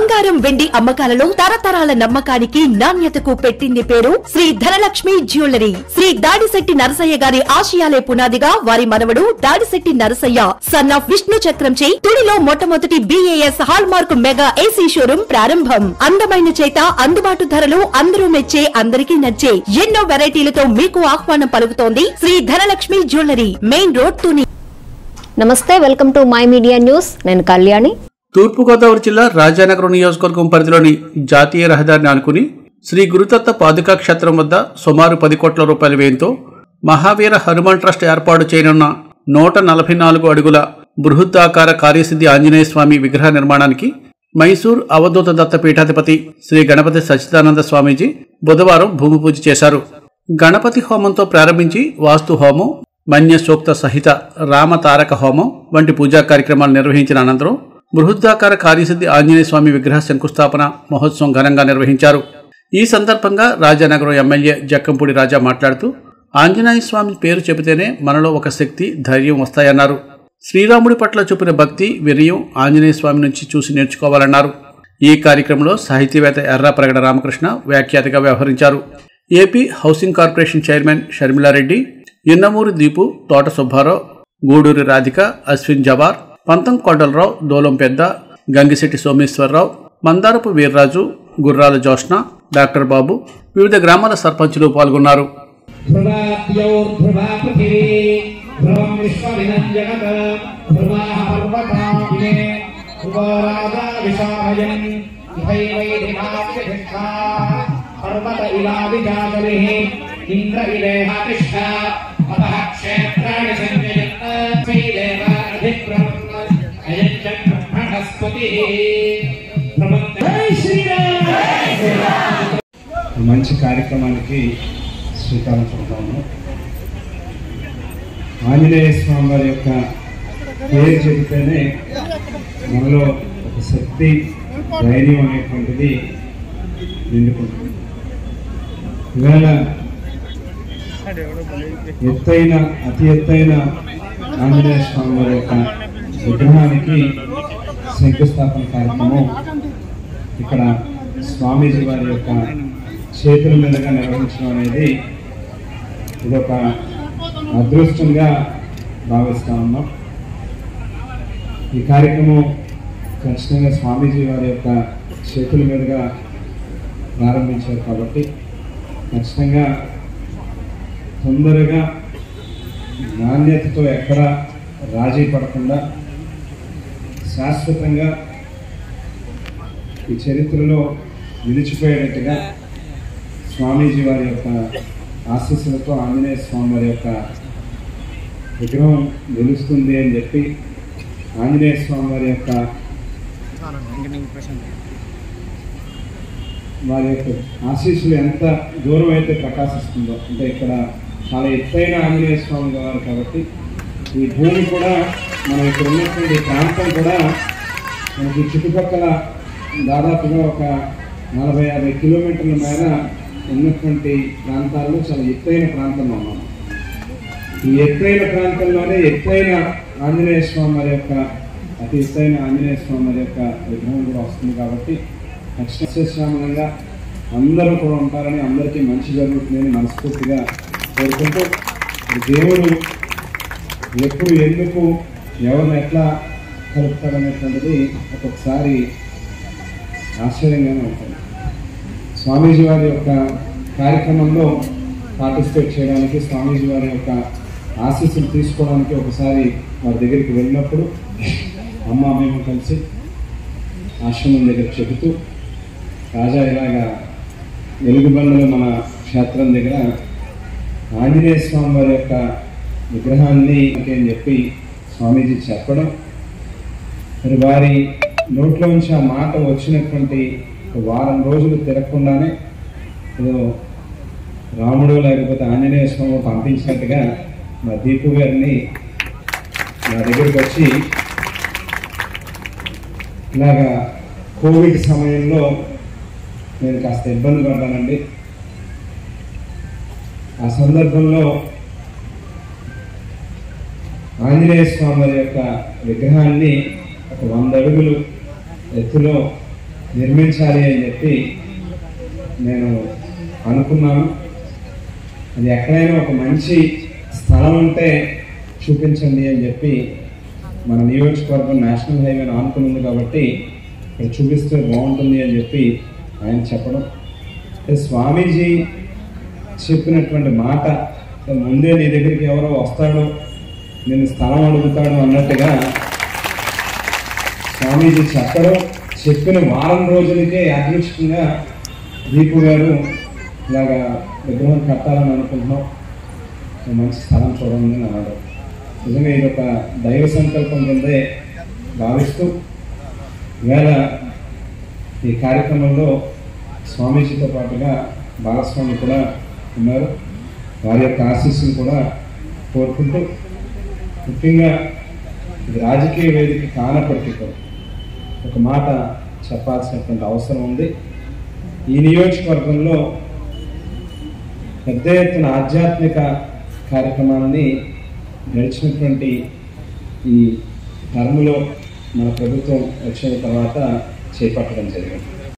బంగారం వెండి అమ్మకాలలో తరతరాల నమ్మకానికి నాణ్యతకు పెట్టింది పేరు శ్రీ ధనలక్ష్మి జ్యువెలరీ శ్రీ దాడిశెట్టి నరసయ్య గారి ఆశయాలే పునాదిగా వారి మనవడు దాడిశెట్టి నరసయ్య సన్ ఆఫ్ విష్ణు చక్రంచే తుడిలో మొట్టమొదటి BIS hallmark mega AC showroom ప్రారంభం అందమైన చేత అందుబాటు ధరలు అందరూ మెచ్చే అందరికీ నచ్చే ఎన్నో వెరైటీలతో మీకు ఆహ్వానం పలుకుతోంది Shri Dhanalakshmi jewellery main road Tuni నమస్తే welcome to my media news నేను కళ్యాణి తూర్పుగోదావరి జిల్లా రాజానగరం నియోజకవర్గం పరిధిలోని జాతీయ రహదారిని ఆనుకుని శ్రీ గురుదత్త పాదుకా క్షేత్రం వద్ద సుమారు పది కోట్ల రూపాయల వ్యయంతో మహావీర హనుమాన్ ట్రస్ట్ ఏర్పాటు చేయనున్న నూట నలభై నాలుగు అడుగుల బృహదాకార కార్యసిద్ధి ఆంజనేయ స్వామి విగ్రహ నిర్మాణానికి మైసూర్ అవధూత దత్త పీఠాధిపతి శ్రీ గణపతి సచ్చిదానంద స్వామీజీ బుధవారం భూమి పూజ చేశారు గణపతి హోమంతో ప్రారంభించి వాస్తు హోమం మన్య సూక్త సహిత రామ తారక హోమం వంటి పూజా కార్యక్రమాలు నిర్వహించిన అనంతరం బృహదాకార కార్యసిద్ధి ఆంజనేయ స్వామి విగ్రహ శంకుస్థాపన మహోత్సవం ఘనంగా నిర్వహించారు ఈ సందర్భంగా రాజానగరం ఎమ్మెల్యే జక్కంపూడి రాజా మాట్లాడుతూ ఆంజనేయ స్వామి పేరు చెబితేనే మనలో ఒక శక్తి ధైర్యం వస్తాయన్నారు శ్రీరాముడి పట్ల చూపిన భక్తి వినయం ఆంజనేయ స్వామి నుంచి చూసి నేర్చుకోవాలన్నారు ఈ కార్యక్రమంలో సాహితీవేత్త ఎర్ర ప్రగడ రామకృష్ణ వ్యాఖ్యాతగా వ్యవహరించారు AP housing corporation chairman Sharmila Reddy Innamuri Deepu Thota Subbarao Guduri Radhika Ashwin jowar పంతం కొండలరావు దోలం పెద్ద గంగిశెట్టి సోమేశ్వరరావు మందారపు వీర్రాజు గుర్రాల జోష్న డాక్టర్ బాబు వివిధ గ్రామాల సర్పంచులు పాల్గొన్నారు ध्रुवाद्यौर्ध्रुवा पृथिवी ध्रुवं विश्वमिदं जगत् ध्रुवाः पर्वतापिने ध्रुवराजा विशाभयन् इहैवैदिनात्यधिष्ठाः पर्वत इवादिजातरिः इन्द्र इवेह तिष्ठ अतः क्षेत्राणि सञ्जयन् श्रीदेव अधिब्रह्म अयञ्च ब्रह्मणस्पतिः प्रमुख जय श्रीराम మంచి కార్యక్రమానికి శ్రీకారం చుడతాము ఆంజనేయ స్వామి వారి యొక్క పేరు చెబితేనే మనలో ఒక శక్తి ధైర్యం అనేటువంటిది నిండుకుంటుంది ఇవాళ ఎత్తైన అతి ఎత్తైన ఆంజనేయ స్వామి వారి యొక్క విగ్రహానికి శంకుస్థాపన కార్యక్రమం ఇక్కడ స్వామీజీ వారి యొక్క చేతుల మీదుగా నిర్వహించడం అనేది ఇదొక అదృష్టంగా భావిస్తా ఉన్నాం ఈ కార్యక్రమం ఖచ్చితంగా స్వామీజీ వారి యొక్క చేతుల మీదుగా ప్రారంభించారు కాబట్టి ఖచ్చితంగా తొందరగా నాణ్యతతో ఎక్కడ రాజీ పడకుండా శాశ్వతంగా ఈ చరిత్రలో నిలిచిపోయేటట్టుగా స్వామీజీ వారి యొక్క ఆశీస్సులతో ఆంజనేయ స్వామి వారి యొక్క విగ్రహం నిలుస్తుంది అని చెప్పి ఆంజనేయ స్వామి వారి యొక్క వారి యొక్క ఆశీస్సులు ఎంత దూరం అయితే ప్రకాశిస్తుందో అంటే ఇక్కడ చాలా ఎత్తైన ఆంజనేయ స్వామి వారు కాబట్టి ఈ భూమి కూడా మనం ఇక్కడ ఉన్నటువంటి ఈ ప్రాంతం కూడా మనకి చుట్టుపక్కల దాదాపుగా ఒక నలభై యాభై కిలోమీటర్ల మేర ఉన్నటువంటి ప్రాంతాల్లో చాలా ఎత్తైన ప్రాంతంలో ఉన్నాం ఈ ఎత్తైన ప్రాంతంలోనే ఎత్తైన ఆంజనేయ స్వామి వారి యొక్క అతి ఎత్తైన ఆంజనేయ స్వామి వారి యొక్క విగ్రహం కూడా వస్తుంది కాబట్టి అక్షశ్యామలంగా అందరూ కూడా ఉంటారని అందరికీ మంచి జరుగుతుందని మనస్ఫూర్తిగా కోరుకుంటూ ఈ దేవుడు ఎప్పుడు ఎందుకు ఎవరిని ఎట్లా కలుపుతాడనేటువంటిది ఒక్కొక్కసారి ఆశ్చర్యంగానే ఉంటుంది స్వామీజీ వారి యొక్క కార్యక్రమంలో పార్టిసిపేట్ చేయడానికి స్వామీజీ వారి యొక్క ఆశీస్సులు తీసుకోవడానికి ఒకసారి వారి దగ్గరికి వెళ్ళినప్పుడు అమ్మ మేము కలిసి ఆశ్రమం దగ్గర చెబుతూ రాజా ఇలాగా వెలుగుబండలో మన క్షేత్రం దగ్గర ఆంజనేయ స్వామి వారి యొక్క విగ్రహాన్ని అని చెప్పి స్వామీజీ చెప్పడం మరి వారి నోట్లోంచి ఆ మాట వచ్చినటువంటి ఒక వారం రోజులు తిరగకుండానే ఏదో రాముడు లేకపోతే ఆంజనేయ స్వామి పంపించినట్టుగా మా దీపు గారిని నా దగ్గరికి వచ్చి ఇలాగా కోవిడ్ సమయంలో నేను కాస్త ఇబ్బంది పడ్డానండి ఆ సందర్భంలో ఆంజనేయ స్వామి వారి యొక్క విగ్రహాన్ని ఒక వంద అడుగులు ఎత్తులో నిర్మించాలి అని చెప్పి నేను అనుకున్నాను అది ఎక్కడైనా ఒక మంచి స్థలం ఉంటే చూపించండి అని చెప్పి మన నియోజకవర్గం నేషనల్ హైవేని ఆనుకుని ఉంది కాబట్టి ఇక్కడ చూపిస్తే బాగుంటుంది అని చెప్పి ఆయన చెప్పడం అంటే స్వామీజీ చెప్పినటువంటి మాట ముందే నీ దగ్గరికి ఎవరో వస్తాడో నేను స్థలం అడుగుతాడు అన్నట్టుగా స్వామీజీ చెప్పడం చెప్పిన వారం రోజులకే యాదృచ్ఛికంగా దీపు గారు ఇలాగా విగ్రహం కట్టాలని అనుకుంటున్నాం ఓ మంచి స్థలం చూడండి అని అన్నాడు నిజంగా ఇది ఒక దైవ సంకల్పం కిందే భావిస్తూ ఇవాళ ఈ కార్యక్రమంలో స్వామీజీతో పాటుగా బాలస్వామి కూడా ఉన్నారు వారి యొక్క ఆశీస్సులు కూడా కోరుకుంటూ ముఖ్యంగా ఇది రాజకీయ వేదిక కానప్పటికీ కూడా ఒక మాట చెప్పాల్సినటువంటి అవసరం ఉంది ఈ నియోజకవర్గంలో పెద్ద ఎత్తున ఆధ్యాత్మిక కార్యక్రమాలని గడిచినటువంటి ఈ టర్ములో మన ప్రభుత్వం వచ్చిన తర్వాత చేపట్టడం జరిగింది